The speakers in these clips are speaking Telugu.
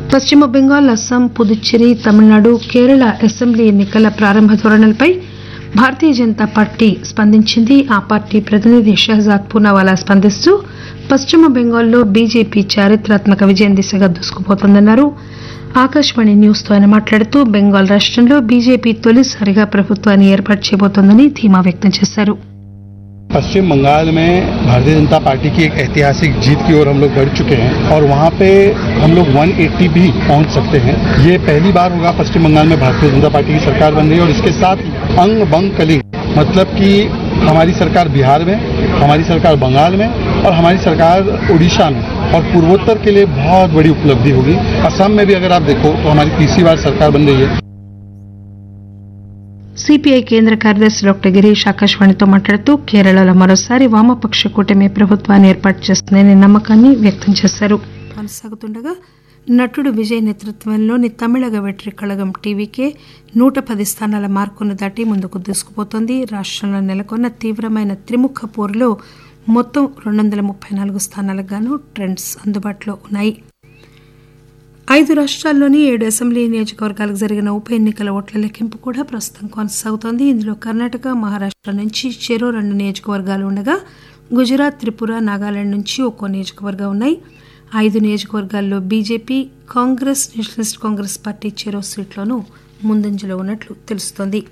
పశ్చిమ బెంగాల్ అస్సాం పుదుచ్చేరి తమిళనాడు కేరళ అసెంబ్లీ ఎన్నికల ప్రారంభ ధోరణులపై భారతీయ జనతా పార్టీ స్పందించింది ఆ పార్టీ ప్రతినిధి షహజాద్ పూనావాలా స్పందిస్తూ పశ్చిమ బెంగాల్లో బీజేపీ చారిత్రాత్మక విజయం దిశగా దూసుకుపోతోందన్నారు ఆకాశవాణి న్యూస్ తో ఆయన మాట్లాడుతూ బెంగాల్ రాష్టంలో బీజేపీ తొలిసారిగా ప్రభుత్వాన్ని ఏర్పాటు చేయబోతోందని ధీమా వ్యక్తం చేశారు पश्चिम बंगाल में भारतीय जनता पार्टी की एक ऐतिहासिक जीत की ओर हम लोग बढ़ चुके हैं और वहाँ पे हम लोग 180 भी पहुँच सकते हैं ये पहली बार होगा पश्चिम बंगाल में भारतीय जनता पार्टी की सरकार बन रही है और इसके साथ ही अंग बंग कलिंग मतलब कि हमारी सरकार बिहार में हमारी सरकार बंगाल में और हमारी सरकार उड़ीसा में और पूर्वोत्तर के लिए बहुत बड़ी उपलब्धि होगी असम में भी अगर आप देखो तो हमारी तीसरी बार सरकार बन रही है సిపిఐ కేంద్ర కార్యదర్శి డాక్టర్ గిరీష్ ఆకాశవాణితో మాట్లాడుతూ కేరళలో మరోసారి వామపక్ష కూటమి ప్రభుత్వాన్ని ఏర్పాటు చేస్తుందనే నమ్మకాన్ని వ్యక్తం చేశారు కొనసాగుతుండగా నటుడు విజయ్ నేతృత్వంలోని తమిళగ వెట్రి కళగం టీవీకే నూట పది స్థానాల మార్కును దాటి ముందుకు దూసుకుపోతోంది రాష్టంలో నెలకొన్న తీవ్రమైన త్రిముఖ పోరులో మొత్తం రెండు వందల ముప్పై నాలుగు స్థానాలకు గాను ట్రెండ్స్ అందుబాటులో ఉన్నాయి ఐదు రాష్ట్రాల్లోని ఏడు అసెంబ్లీ నియోజకవర్గాలకు జరిగిన ఉప ఎన్నికల ఓట్ల లెక్కింపు కూడా ప్రస్తుతం కొనసాగుతోంది ఇందులో కర్ణాటక మహారాష్ట నుంచి చెరో రెండు నియోజకవర్గాలు ఉండగా గుజరాత్ త్రిపుర నాగాలాండ్ నుంచి ఒక్కో నియోజకవర్గం ఉన్నాయి ఐదు నియోజకవర్గాల్లో బీజేపీ కాంగ్రెస్ నేషనలిస్ట్ కాంగ్రెస్ పార్టీ చెరో సీట్లోనూ ముందంజలో ఉన్నట్లు తెలుస్తోంది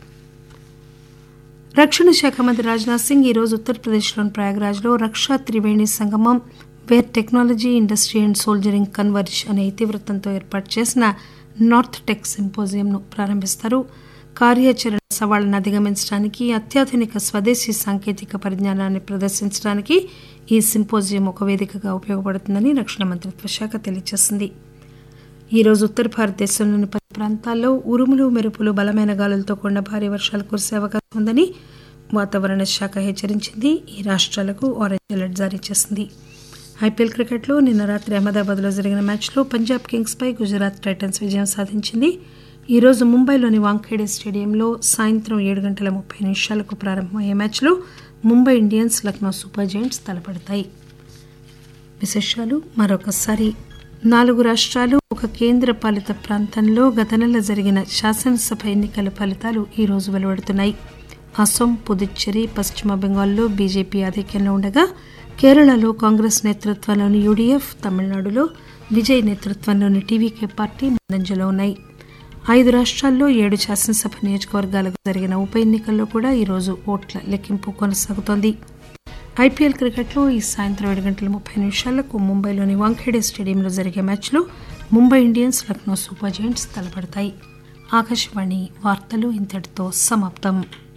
రక్షణ శాఖ మంత్రి రాజ్నాథ్ సింగ్ ఈరోజు ఉత్తరప్రదేశ్లోని ప్రయాగ్రాజ్లో Raksha Triveni Sangamam where technology industry and soldiering converge అనే ఇతివృత్తంతో ఏర్పాటు చేసిన నార్త్ టెక్ సింపోజియంను ప్రారంభిస్తారు కార్యాచరణ సవాళ్లను అధిగమించడానికి అత్యాధునిక స్వదేశీ సాంకేతిక పరిజ్ఞానాన్ని ప్రదర్శించడానికి ఈ సింపోజియం ఒక వేదికగా ఉపయోగపడుతుందని రక్షణ మంత్రిత్వ శాఖ తెలియజేసింది ఈ రోజు ఉత్తర భారతదేశంలోని పలు ప్రాంతాల్లో ఉరుములు మెరుపులు బలమైన గాలులతో కూడిన భారీ వర్షాలు కురిసే అవకాశం ఉందని వాతావరణ శాఖ హెచ్చరించింది ఈ రాష్ట్రాలకు ఆరెంజ్ అలర్ట్ జారీ చేసింది ఐపీఎల్ క్రికెట్లో నిన్న రాత్రి అహ్మదాబాద్లో జరిగిన మ్యాచ్లో పంజాబ్ కింగ్స్ పై గుజరాత్ టైటన్స్ విజయం సాధించింది ఈ రోజు ముంబైలోని వాంఖేడే స్టేడియంలో సాయంత్రం ఏడు గంటల ముప్పై నిమిషాలకు ప్రారంభమయ్యే మ్యాచ్లో Mumbai Indians Lucknow Super Giants తలపడతాయి విశేషాలు మరొకసారి నాలుగు రాష్ట్రాలు ఒక కేంద్ర పాలిత ప్రాంతంలో గత నెల జరిగిన శాసనసభ ఎన్నికల ఫలితాలు ఈ రోజు వెలువడుతున్నాయి అసోం పుదుచ్చేరి పశ్చిమ బెంగాల్లో బీజేపీ ఆధిక్యంలో ఉండగా కేరళలో కాంగ్రెస్ నేతృత్వంలోని యూడీఎఫ్ తమిళనాడులో విజయ్ నేతృత్వంలోని టీవీకే పార్టీ ముందంజలో ఉన్నాయి ఐదు రాష్ట్రాల్లో ఏడు శాసనసభ నియోజకవర్గాలకు జరిగిన ఉప ఎన్నికల్లో కూడా ఈరోజు ఓట్ల లెక్కింపు కొనసాగుతోంది ఐపీఎల్ క్రికెట్లో ఈ సాయంత్రం ఏడు గంటల ముప్పై నిమిషాలకు ముంబైలోని వాంఖేడే స్టేడియంలో జరిగే మ్యాచ్లో Mumbai Indians Lucknow Super Giants తలపడతాయి ఆకాశవాణి వార్తలు ఇంతటితో సమాప్తం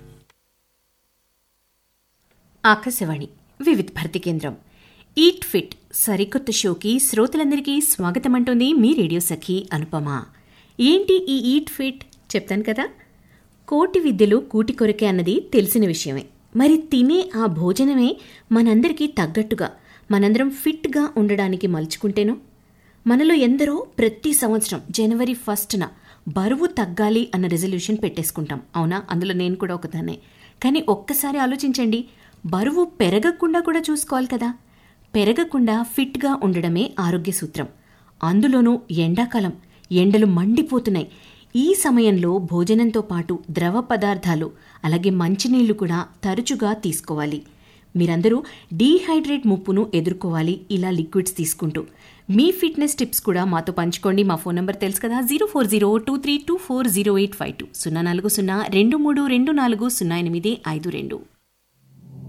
ఆకాశవాణి వివిధ భారతి కేంద్రం ఈట్ ఫిట్ సరికొత్త షోకి శ్రోతలందరికీ స్వాగతం అంటోంది మీ రేడియో సఖి అనుపమ ఏంటి ఈ ఈట్ ఫిట్ చెప్తాను కదా కోటి విద్యలు కూటి కొరకే అన్నది తెలిసిన విషయమే మరి తినే ఆ భోజనమే మనందరికీ తగ్గట్టుగా మనందరం ఫిట్గా ఉండడానికి మలుచుకుంటేనో మనలో ఎందరో ప్రతి సంవత్సరం జనవరి ఫస్ట్న బరువు తగ్గాలి అన్న రెజల్యూషన్ పెట్టేసుకుంటాం అవునా అందులో నేను కూడా ఒకదాన్నే కానీ ఒక్కసారి ఆలోచించండి బరువు పెరగకుండా కూడా చూసుకోవాలి కదా పెరగకుండా ఫిట్గా ఉండడమే ఆరోగ్య సూత్రం అందులోనూ ఎండాకాలం ఎండలు మండిపోతున్నాయి ఈ సమయంలో భోజనంతో పాటు ద్రవ పదార్థాలు అలాగే మంచినీళ్లు కూడా తరచుగా తీసుకోవాలి మీరందరూ డీహైడ్రేట్ ముప్పును ఎదుర్కోవాలి ఇలా లిక్విడ్స్ తీసుకుంటూ మీ ఫిట్నెస్ టిప్స్ కూడా మాతో పంచుకోండి మా ఫోన్ నంబర్ తెలుసు కదా zero four zero two three two four zero eight five two సున్నా నాలుగు సున్నా రెండు మూడు రెండు నాలుగు సున్నా ఎనిమిది ఐదు రెండు